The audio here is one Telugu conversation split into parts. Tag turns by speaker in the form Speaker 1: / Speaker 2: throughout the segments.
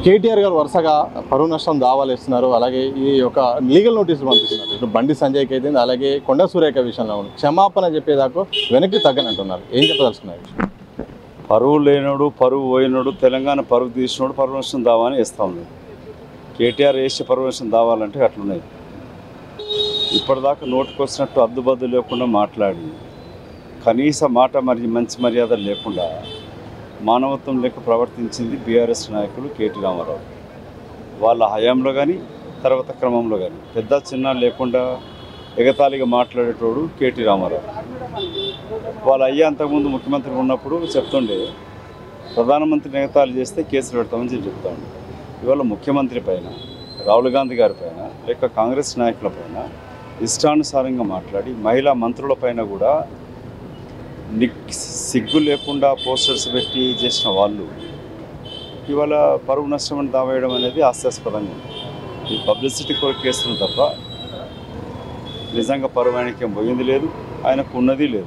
Speaker 1: కేటీఆర్ గారు వరుసగా పరువు నష్టం దావాలు ఇస్తున్నారు అలాగే ఈ యొక్క లీగల్ నోటీసులు పంపిస్తున్నారు ఇటు బండి సంజయ్కి అయితే అలాగే కొండ సూర్యక విషయంలో ఉంది. క్షమాపణ చెప్పేదాకా వెనక్కి తగ్గనంటున్నారు ఏం చెప్పదలుచుకున్నారు
Speaker 2: పరువు లేనోడు పరువు పోయినోడు తెలంగాణ పరువు తీసినోడు పరువు నష్టం దావాని వేస్తూ ఉన్నాడు కేటీఆర్ వేసి పరువు నష్టం దావాలంటే అట్లున్నాయి ఇప్పటిదాకా నోటికొచ్చినట్టు అద్దుబద్దు లేకుండా మాట్లాడి కనీస మాట మరి మంచి మర్యాద లేకుండా మానవత్వం లేక ప్రవర్తించింది బీఆర్ఎస్ నాయకులు కేటీ రామారావు వాళ్ళ హయాంలో కానీ తర్వాత క్రమంలో కానీ పెద్ద చిన్న లేకుండా ఎగతాళిగా మాట్లాడేటోడు కేటీ రామారావు వాళ్ళ అయ్యా అంతకుముందు ముఖ్యమంత్రి ఉన్నప్పుడు చెప్తుండే ప్రధానమంత్రిని ఎగతాళి చేస్తే కేసులు పెడతామని చెప్పి చెప్తా ఉండే ఇవాళ ముఖ్యమంత్రి పైన రాహుల్ గాంధీ గారి పైన లేక కాంగ్రెస్ నాయకుల పైన ఇష్టానుసారంగా మాట్లాడి మహిళా మంత్రుల పైన కూడా నిక్ సిగ్గు లేకుండా పోస్టర్స్ పెట్టి చేసిన వాళ్ళు ఇవాళ పరువు నష్టం అని దావేయడం అనేది హాస్యాస్పదంగా ఉంది ఈ పబ్లిసిటీ కొరకు కేసులు తప్ప నిజంగా పరువు ఆయనకి ఏం పోయింది లేదు ఆయనకు ఉన్నది లేదు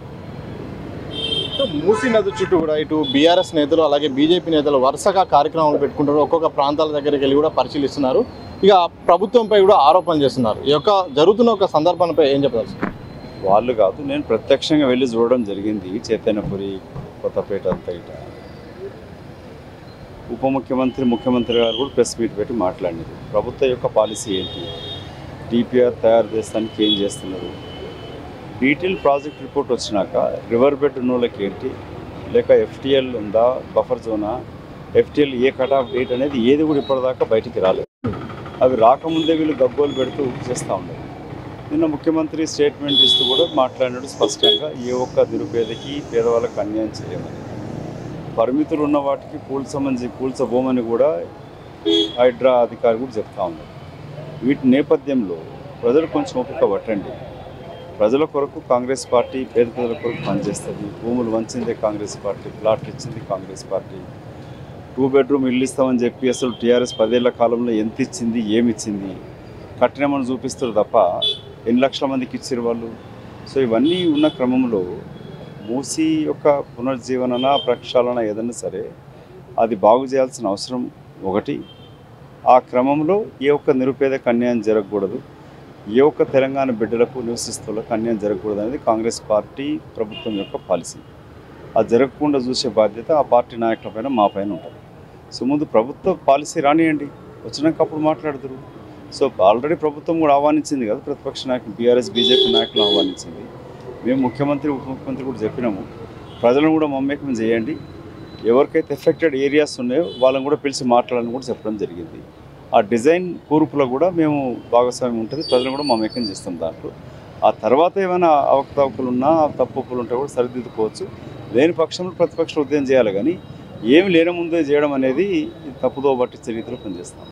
Speaker 1: మూసీ నది చుట్టూ కూడా ఇటు బీఆర్ఎస్ నేతలు అలాగే బీజేపీ నేతలు వరుసగా కార్యక్రమాలు పెట్టుకుంటారు ఒక్కొక్క ప్రాంతాల దగ్గరికి వెళ్ళి కూడా పరిశీలిస్తున్నారు ఇక ప్రభుత్వంపై కూడా ఆరోపణలు చేస్తున్నారు ఈ యొక్క జరుగుతున్న ఒక సందర్భాలపై ఏం చెప్పదలుచు
Speaker 2: వాళ్ళు కాదు నేను ప్రత్యక్షంగా వెళ్ళి చూడడం జరిగింది చైతన్యపురి కొత్తపేట అంతా ఇట ఉప ముఖ్యమంత్రి ముఖ్యమంత్రి గారు కూడా ప్రెస్ మీట్ పెట్టి మాట్లాడినారు ప్రభుత్వం యొక్క పాలసీ ఏంటి డిపిఆర్ తయారు చేస్తానికి ఏం చేస్తున్నారు డీటెయిల్ ప్రాజెక్ట్ రిపోర్ట్ వచ్చినాక రివర్ బెడ్ ఉన్నోళ్ళకి ఏంటి లేక ఎఫ్టిఎల్ ఉందా బఫర్ జోనా ఎఫ్టిఎల్ ఏ కట్ ఆఫ్ డేట్ అనేది ఏది కూడా ఇప్పటిదాకా బయటికి రాలేదు అవి రాకముందే వీళ్ళు గగ్గోలు పెడుతూ చేస్తూ ఉన్నారు నిన్న ముఖ్యమంత్రి స్టేట్మెంట్ ఇస్తూ కూడా మాట్లాడినాడు స్పష్టంగా ఏ ఒక్క నిరుపేదకి పేదవాళ్ళకి అన్యాయం చేయమని పరిమితులు ఉన్న వాటికి కూల్చమని కూల్చబోమని కూడా హైడ్రా అధికారి కూడా చెప్తా ఉన్నారు వీటి నేపథ్యంలో ప్రజలు కొంచెం ఓపిక పట్టండి ప్రజల కొరకు కాంగ్రెస్ పార్టీ పేద ప్రజల కొరకు పనిచేస్తుంది భూములు వంచిందే కాంగ్రెస్ పార్టీ ప్లాట్లు ఇచ్చింది కాంగ్రెస్ పార్టీ టూ బెడ్రూమ్ ఇల్లు ఇస్తామని చెప్పి అసలు టీఆర్ఎస్ పదేళ్ల కాలంలో ఎంత ఇచ్చింది ఏమి ఇచ్చింది కట్టినామని చూపిస్తారు తప్ప ఎన్ని లక్షల మందికి ఇచ్చారు వాళ్ళు సో ఇవన్నీ ఉన్న క్రమంలో మూసి యొక్క పునర్జీవనన ప్రక్షాళన ఏదైనా సరే అది బాగు చేయాల్సిన అవసరం ఒకటి ఆ క్రమంలో ఏ ఒక్క నిరుపేదకు అన్యాయం జరగకూడదు ఏ ఒక్క తెలంగాణ బిడ్డలకు నివసిస్తులకు అన్యాయం జరగకూడదు అనేది కాంగ్రెస్ పార్టీ ప్రభుత్వం యొక్క పాలసీ అది జరగకుండా చూసే బాధ్యత ఆ పార్టీ నాయకుల పైన మా పైన ఉంటుంది సో ముందు ప్రభుత్వ పాలసీ రానియండి వచ్చినాక అప్పుడు మాట్లాడుతురు సో ఆల్రెడీ ప్రభుత్వం కూడా ఆహ్వానించింది కదా ప్రతిపక్ష నాయకులు బీఆర్ఎస్ బీజేపీ నాయకులు ఆహ్వానించింది మేము ముఖ్యమంత్రి ఉప ముఖ్యమంత్రి కూడా చెప్పినాము ప్రజలను కూడా మమ్మకం చేయండి ఎవరికైతే ఎఫెక్టెడ్ ఏరియాస్ ఉన్నాయో వాళ్ళని కూడా పిలిచి మాట్లాడాలని కూడా చెప్పడం జరిగింది ఆ డిజైన్ కూర్పులో కూడా మేము భాగస్వామ్యం ఉంటుంది ప్రజలను కూడా మమ్మకం చేస్తాం దాంట్లో ఆ తర్వాత ఏమైనా అవకతవకలు ఉన్నా తప్పులు ఉంటే కూడా సరిదిద్దుకోవచ్చు లేని పక్షంలో ప్రతిపక్ష ఉద్యమం చేయాలి కానీ ఏమి లేని ముందే చేయడం అనేది తప్పుదో పట్టించే రీతిలో పనిచేస్తాం